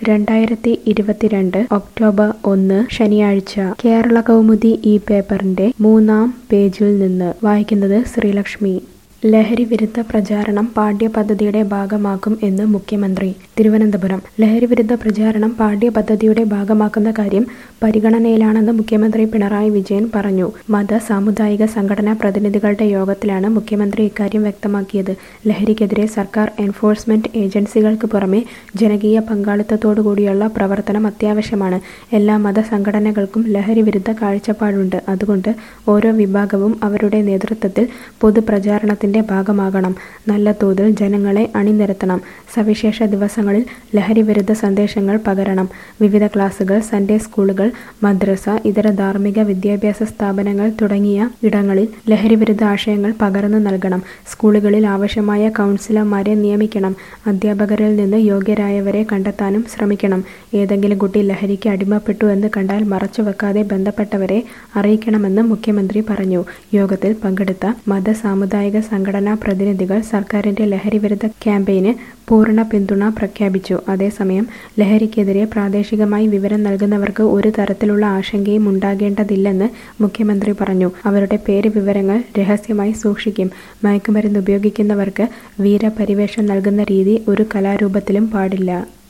രണ്ടായിരത്തി ഇരുപത്തിരണ്ട് ഒക്ടോബർ ഒന്ന് ശനിയാഴ്ച കേരള കൗമുദി ഈ പേപ്പറിന്റെ മൂന്നാം പേജിൽ നിന്ന് വായിക്കുന്നത് ശ്രീലക്ഷ്മി ലഹരി വിരുദ്ധ പ്രചാരണം പാഠ്യപദ്ധതിയുടെ ഭാഗമാക്കും എന്ന് മുഖ്യമന്ത്രി തിരുവനന്തപുരം ലഹരി വിരുദ്ധ പ്രചാരണം പാഠ്യപദ്ധതിയുടെ ഭാഗമാക്കുന്ന കാര്യം പരിഗണനയിലാണെന്ന് മുഖ്യമന്ത്രി പിണറായി വിജയൻ പറഞ്ഞു മത സാമുദായിക സംഘടനാ പ്രതിനിധികളുടെ യോഗത്തിലാണ് മുഖ്യമന്ത്രി ഇക്കാര്യം വ്യക്തമാക്കിയത് ലഹരിക്കെതിരെ സർക്കാർ എൻഫോഴ്സ്മെന്റ് ഏജൻസികൾക്ക് പുറമെ ജനകീയ പങ്കാളിത്തത്തോടുകൂടിയുള്ള പ്രവർത്തനം അത്യാവശ്യമാണ് എല്ലാ മതസംഘടനകൾക്കും ലഹരി വിരുദ്ധ കാഴ്ചപ്പാടുണ്ട് അതുകൊണ്ട് ഓരോ വിഭാഗവും അവരുടെ നേതൃത്വത്തിൽ പൊതുപ്രചാരണത്തിന്റെ ഭാഗമാകണം നല്ല തോതിൽ ജനങ്ങളെ അണിനിരത്തണം സവിശേഷ ദിവസങ്ങളിൽ ലഹരി വിരുദ്ധ സന്ദേശങ്ങൾ പകരണം വിവിധ ക്ലാസുകൾ സൺഡേ സ്കൂളുകൾ മദ്രസ ഇതര ധാർമ്മിക വിദ്യാഭ്യാസ സ്ഥാപനങ്ങൾ തുടങ്ങിയ ഇടങ്ങളിൽ ലഹരി വിരുദ്ധ ആശയങ്ങൾ പകർന്നു നൽകണം സ്കൂളുകളിൽ ആവശ്യമായ കൗൺസിലർമാരെ നിയമിക്കണം അധ്യാപകരിൽ നിന്ന് യോഗ്യരായവരെ കണ്ടെത്താനും ശ്രമിക്കണം ഏതെങ്കിലും കുട്ടി ലഹരിക്ക് അടിമപ്പെട്ടു എന്ന് കണ്ടാൽ മറച്ചുവെക്കാതെ ബന്ധപ്പെട്ടവരെ അറിയിക്കണമെന്ന് മുഖ്യമന്ത്രി പറഞ്ഞു യോഗത്തിൽ പങ്കെടുത്ത മത സാമുദായിക സംഘടനാ പ്രതിനിധികൾ സർക്കാരിന്റെ ലഹരി വിരുദ്ധ ക്യാമ്പയിന് പൂർണ്ണ പിന്തുണ പ്രഖ്യാപിച്ചു അതേസമയം ലഹരിക്കെതിരെ പ്രാദേശികമായി വിവരം നൽകുന്നവർക്ക് ഒരു തരത്തിലുള്ള ആശങ്കയും ഉണ്ടാകേണ്ടതില്ലെന്ന് മുഖ്യമന്ത്രി പറഞ്ഞു അവരുടെ പേര് വിവരങ്ങൾ രഹസ്യമായി സൂക്ഷിക്കും മയക്കുമരുന്ന് ഉപയോഗിക്കുന്നവർക്ക് വീരപരിവേഷം നൽകുന്ന രീതി ഒരു കലാരൂപത്തിലും പാടില്ല